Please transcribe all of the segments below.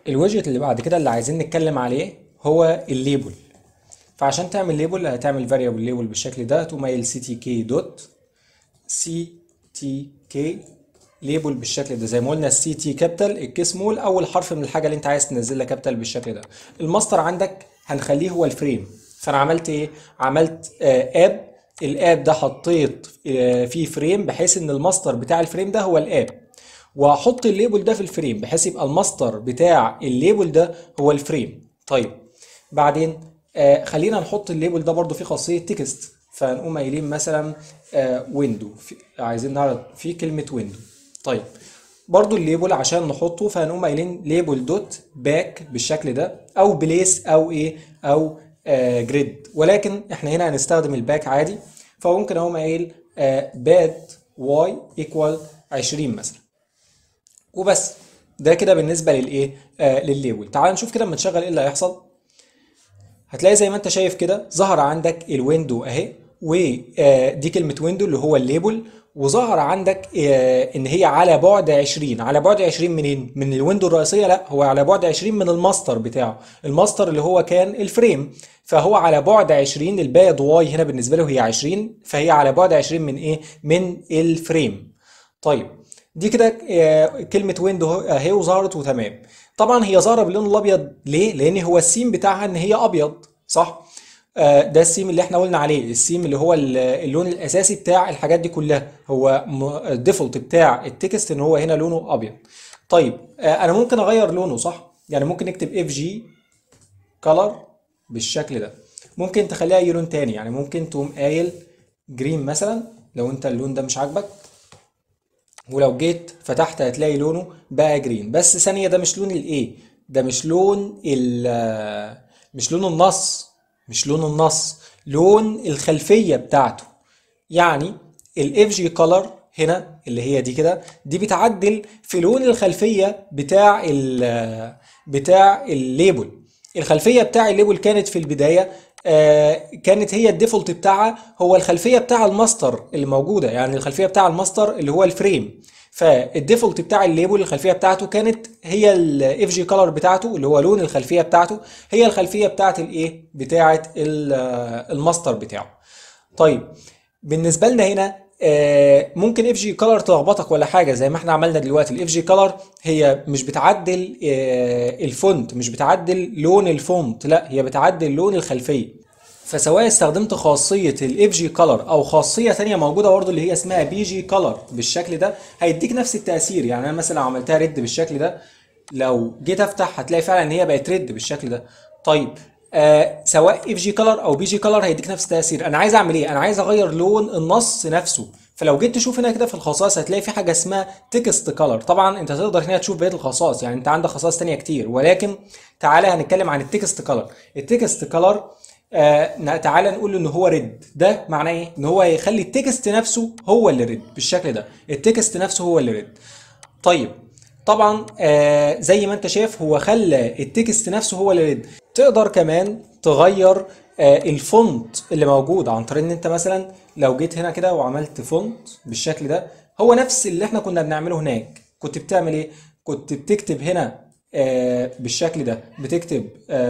الويدجت اللي بعد كده اللي عايزين نتكلم عليه هو الليبل فعشان تعمل ليبل هتعمل فاريبل ليبل بالشكل ده تقوم قايل سي تي كي دوت سي تي كي ليبل بالشكل ده زي ما قلنا السي تي كابيتال الكي سمول اول حرف من الحاجه اللي انت عايز تنزلها كابيتال بالشكل ده الماستر عندك هنخليه هو الفريم فانا عملت ايه عملت آه اب الاب ده حطيت آه فيه فريم بحيث ان الماستر بتاع الفريم ده هو الاب واحط الليبل ده في الفريم بحيث يبقى الماستر بتاع الليبل ده هو الفريم طيب بعدين آه خلينا نحط الليبل ده برضو فيه خاصيه تكست فنقوم قايلين مثلا آه ويندو عايزين نعرض فيه كلمه ويندو طيب برضو الليبل عشان نحطه فهنقوم قايلين ليبل دوت باك بالشكل ده او بليس او ايه او آه جريد ولكن احنا هنا هنستخدم الباك عادي فممكن اقوم قايل آه باد واي ايكوال 20 مثلا وبس ده كده بالنسبه للايه آه للليبل تعال نشوف كده لما نشغل ايه اللي هيحصل هتلاقي زي ما انت شايف كده ظهر عندك الويندو اهي ودي كلمه ويندو اللي هو الليبل وظهر عندك ان هي على بعد 20 على بعد 20 منين من الويندو الرئيسيه لا هو على بعد 20 من الماستر بتاعه الماستر اللي هو كان الفريم فهو على بعد 20 الباد واي هنا بالنسبه له هي 20 فهي على بعد 20 من ايه من الفريم طيب دي كده كلمه ويندو اهي وظهرت وتمام طبعا هي ظاهره باللون الابيض ليه لان هو السيم بتاعها ان هي ابيض صح ده السيم اللي احنا قلنا عليه السيم اللي هو اللون الاساسي بتاع الحاجات دي كلها هو الديفولت بتاع التكست ان هو هنا لونه ابيض طيب انا ممكن اغير لونه صح يعني ممكن نكتب اف جي كلر بالشكل ده ممكن تخليها اي لون تاني يعني ممكن تقوم قايل جرين مثلا لو انت اللون ده مش عاجبك ولو جيت فتحت هتلاقي لونه بقى جرين بس ثانيه ده مش لون الايه ده مش لون ال مش لون النص مش لون النص لون الخلفيه بتاعته يعني الاف جي كولر هنا اللي هي دي كده دي بتعدل في لون الخلفيه بتاع ال بتاع الليبل الخلفيه بتاع الليبل كانت في البدايه آه كانت هي الديفولت بتاعها هو الخلفيه بتاع الماستر اللي موجوده يعني الخلفيه بتاع الماستر اللي هو الفريم فالديفولت بتاع الليبل الخلفيه بتاعته كانت هي الاف جي كلر بتاعته اللي هو لون الخلفيه بتاعته هي الخلفيه بتاعت الايه بتاعت الماستر بتاعه طيب بالنسبه لنا هنا آه ممكن اف جي كلر تلخبطك ولا حاجه زي ما احنا عملنا دلوقتي الاف جي كلر هي مش بتعدل آه الفونت مش بتعدل لون الفونت لا هي بتعدل لون الخلفيه فسواء استخدمت خاصية الاف جي كلر او خاصية تانية موجودة برضه اللي هي اسمها بي جي كلر بالشكل ده هيديك نفس التأثير يعني انا مثلا لو عملتها ريد بالشكل ده لو جيت افتح هتلاقي فعلا ان هي بقت ريد بالشكل ده طيب آه سواء اف جي كلر او بي جي كلر هيديك نفس التأثير انا عايز اعمل ايه انا عايز اغير لون النص نفسه فلو جيت تشوف هنا كده في الخصائص هتلاقي في حاجه اسمها تكست كلر طبعا انت تقدر هنا تشوف بقيه الخصائص يعني انت عندك خصائص تانية كتير ولكن تعالى هنتكلم عن التكست كلر التكست كلر آه تعالى نقول ان هو ريد ده معناه ايه ان هو يخلي التكست نفسه هو اللي ريد بالشكل ده التكست نفسه هو اللي ريد طيب طبعا آه زي ما انت شايف هو خلى التكست نفسه هو اللي ريد تقدر كمان تغير آه الفونت اللي موجود عن طريق ان انت مثلا لو جيت هنا كده وعملت فونت بالشكل ده هو نفس اللي احنا كنا بنعمله هناك كنت بتعمل ايه كنت بتكتب هنا آه بالشكل ده بتكتب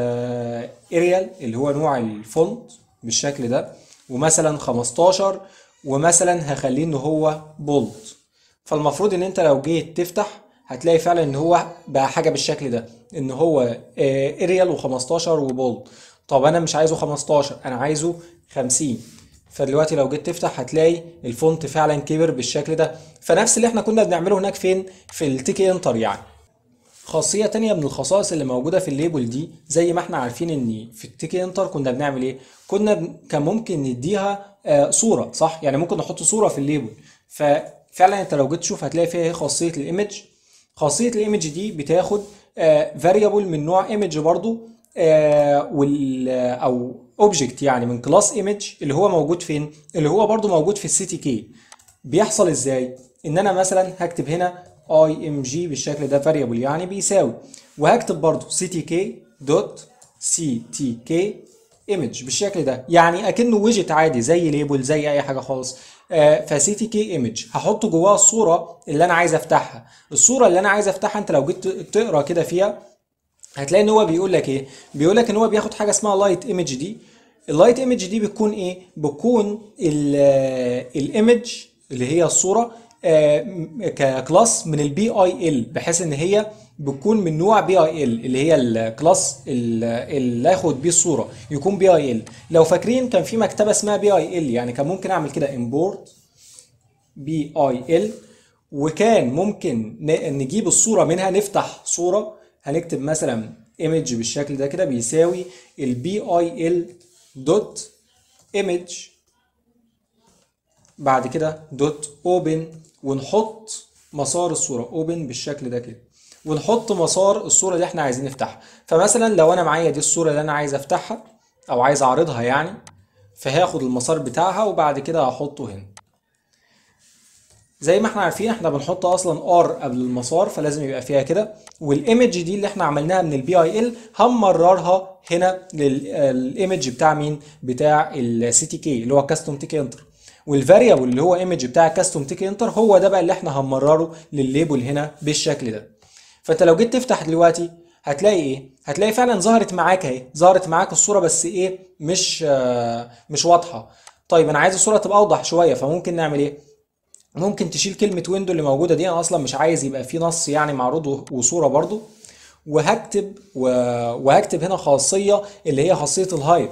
آه اريال اللي هو نوع الفونت بالشكل ده ومثلا 15 ومثلا هخليه ان هو بولد فالمفروض ان انت لو جيت تفتح هتلاقي فعلا ان هو بقى حاجه بالشكل ده ان هو آه اريال و15 وبولد طب انا مش عايزه 15 انا عايزه 50 فدلوقتي لو جيت تفتح هتلاقي الفونت فعلا كبر بالشكل ده فنفس اللي احنا كنا بنعمله هناك فين في التيكي انتر يعني خاصية تانية من الخصائص اللي موجودة في الليبل دي زي ما احنا عارفين ان في التيكي انتر كنا بنعمل ايه؟ كنا ب... كان ممكن نديها آه صورة صح؟ يعني ممكن نحط صورة في الليبل ففعلا انت لو جيت تشوف هتلاقي فيها ايه خاصية الايمج خاصية الايمج دي بتاخد فاريبل من نوع ايمج برضو آه وال او اوبجكت يعني من كلاس ايمج اللي هو موجود فين؟ اللي هو برضو موجود في السي تي كي بيحصل ازاي؟ ان انا مثلا هكتب هنا اي ام جي بالشكل ده فاريبل يعني بيساوي وهكتب برضو سي تي كي دوت سي تي كي ايمج بالشكل ده يعني اكنه ويجت عادي زي ليبل زي اي حاجه خالص آه فسي تي كي ايمج هحط جواها الصوره اللي انا عايز افتحها الصوره اللي انا عايز افتحها انت لو جيت تقرا كده فيها هتلاقي ان هو بيقول لك ايه بيقول لك ان هو بياخد حاجه اسمها لايت ايمج دي اللايت ايمج دي بتكون ايه بتكون الايمج اللي هي الصوره آه، م- ككلاس من البي اي ال بحيث ان هي بتكون من نوع بي اي ال اللي هي الكلاس ال- اللي اخد بيه الصوره يكون بي اي ال لو فاكرين كان في مكتبه اسمها بي اي ال يعني كان ممكن اعمل كده امبورت بي اي ال وكان ممكن ن- نجيب الصوره منها نفتح صوره هنكتب مثلا ايمج بالشكل ده كده بيساوي البي اي ال دوت ايمج بعد كده دوت اوبن ونحط مسار الصوره اوبن بالشكل ده كده ونحط مسار الصوره اللي احنا عايزين نفتحها فمثلا لو انا معايا دي الصوره اللي انا عايز افتحها او عايز اعرضها يعني فهاخد المسار بتاعها وبعد كده هحطه هنا زي ما احنا عارفين احنا بنحط اصلا ار قبل المسار فلازم يبقى فيها كده والايمج دي اللي احنا عملناها من البي اي ال هنمررها هنا للايمج بتاع مين بتاع السي تي كي اللي هو كاستوم تيك انتر والفاريبل اللي هو ايمج بتاع كاستوم تيك انتر هو ده بقى اللي احنا هنمرره للليبل هنا بالشكل ده فانت لو جيت تفتح دلوقتي هتلاقي ايه هتلاقي فعلا ظهرت معاك اهي ظهرت معاك الصوره بس ايه مش آه مش واضحه طيب انا عايز الصوره تبقى اوضح شويه فممكن نعمل ايه ممكن تشيل كلمة ويندو اللي موجودة دي أنا أصلا مش عايز يبقى في نص يعني معروض و- وصورة برضو وهكتب و... وهكتب هنا خاصية اللي هي خاصية الهايت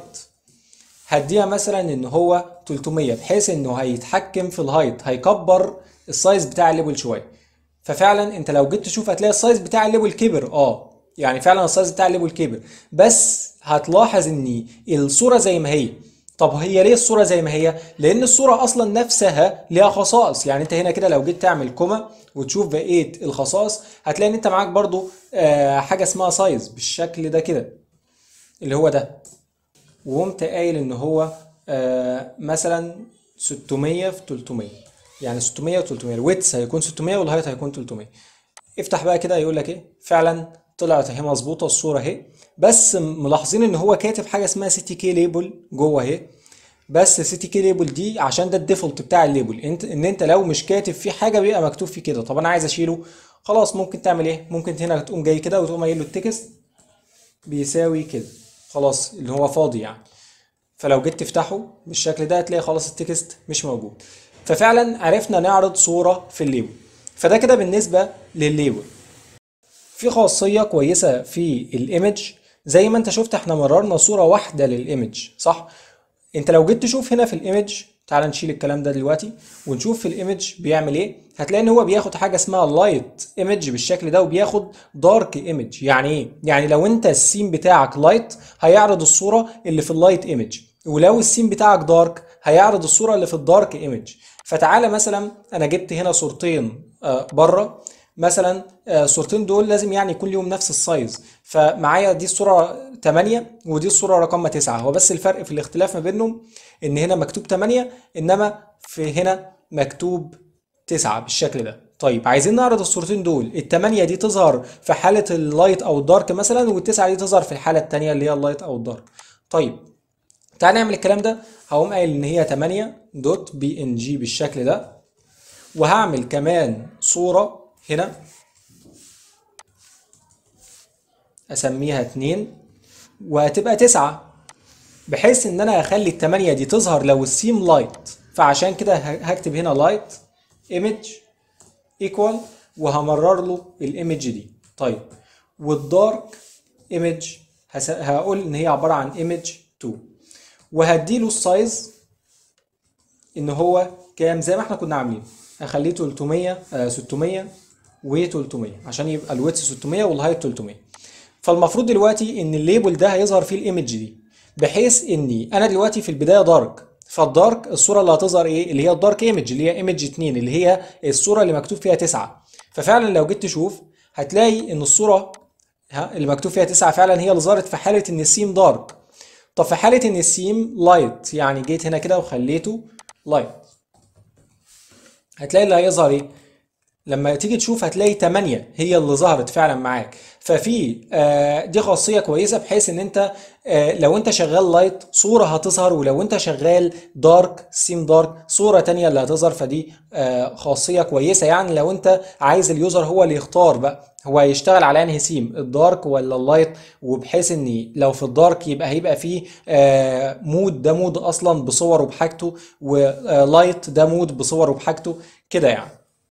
هديها مثلا إن هو 300 بحيث إنه هيتحكم في الهايت هيكبر السايز بتاع الليبل شوية ففعلا أنت لو جيت تشوف هتلاقي السايز بتاع الليبل كبر اه يعني فعلا السايز بتاع الليبل كبر بس هتلاحظ إن الصورة زي ما هي طب هي ليه الصورة زي ما هي؟ لأن الصورة أصلا نفسها ليها خصائص، يعني أنت هنا كده لو جيت تعمل كوما وتشوف بقية الخصائص هتلاقي إن أنت معاك برضو آه، حاجة اسمها سايز بالشكل ده كده اللي هو ده وقمت قايل إن هو آه، مثلا 600 في 300 يعني 600 و 300 الويتس هيكون 600 والهايت هيكون 300 افتح بقى كده يقول لك ايه فعلا طلعت اهي مظبوطه الصوره اهي بس ملاحظين ان هو كاتب حاجه اسمها سي تي كي ليبل جوه اهي بس سي تي كي ليبل دي عشان ده الديفولت بتاع الليبل انت ان انت لو مش كاتب فيه حاجه بيبقى مكتوب فيه كده طب انا عايز اشيله خلاص ممكن تعمل ايه ممكن هنا تقوم جاي كده وتقوم قايل له التكست بيساوي كده خلاص اللي هو فاضي يعني فلو جيت تفتحه بالشكل ده هتلاقي خلاص التكست مش موجود ففعلا عرفنا نعرض صورة في الليبل فده كده بالنسبة للليبل في خاصية كويسة في الايمج زي ما انت شفت احنا مررنا صورة واحدة للايمج صح انت لو جيت تشوف هنا في الايمج تعال نشيل الكلام ده دلوقتي ونشوف في الايمج بيعمل ايه هتلاقي ان هو بياخد حاجه اسمها لايت ايمج بالشكل ده وبياخد دارك ايمج يعني ايه يعني لو انت السين بتاعك لايت هيعرض الصوره اللي في اللايت ايمج ولو السين بتاعك دارك هيعرض الصوره اللي في الدارك ايمج فتعالى مثلا انا جبت هنا صورتين آه، بره مثلا آه، الصورتين دول لازم يعني يكون ليهم نفس السايز فمعايا دي الصورة 8 ودي الصورة رقم 9 هو بس الفرق في الاختلاف ما بينهم ان هنا مكتوب 8 انما في هنا مكتوب 9 بالشكل ده طيب عايزين نعرض الصورتين دول التمانية دي تظهر في حالة اللايت او الدارك مثلا والتسعة دي تظهر في الحالة التانية اللي هي اللايت او الدارك طيب تعال نعمل الكلام ده هقوم قايل ان هي 8 دوت بي ان جي بالشكل ده وهعمل كمان صورة هنا اسميها اتنين وهتبقى تسعة بحيث ان انا اخلي التمانية دي تظهر لو السيم لايت فعشان كده ه- هكتب هنا لايت ايمج ايكوال وهمرر له الايمج دي طيب والدارك ايمج هقول ان هي عبارة عن ايمج 2 وهديله السايز ان هو كام زي ما احنا كنا عاملين هخليه 300 آه 600 و 300 عشان يبقى الويتس 600 والهايت 300 فالمفروض دلوقتي ان الليبل ده هيظهر فيه الايمج دي بحيث اني انا دلوقتي في البدايه دارك فالدارك الصوره اللي هتظهر ايه اللي هي الدارك ايمج اللي هي ايمج 2 اللي هي الصوره اللي مكتوب فيها 9 ففعلا لو جيت تشوف هتلاقي ان الصوره ها اللي مكتوب فيها 9 فعلا هي اللي ظهرت في حاله ان السيم دارك طب في حاله ان السيم لايت يعني جيت هنا كده وخليته لايت هتلاقي اللي هيظهر ايه لما تيجي تشوف هتلاقي 8 هي اللي ظهرت فعلا معاك ففي آه دي خاصيه كويسه بحيث ان انت آه، لو انت شغال لايت صورة هتظهر ولو انت شغال دارك سيم دارك صورة تانية اللي هتظهر فدي آه، خاصية كويسة يعني لو انت عايز اليوزر هو اللي يختار بقى هو هيشتغل على انهي سيم الدارك ولا اللايت وبحيث ان لو في الدارك يبقى هيبقى فيه آه، مود ده مود اصلا بصور وبحاجته ولايت ده مود بصور وبحاجته كده يعني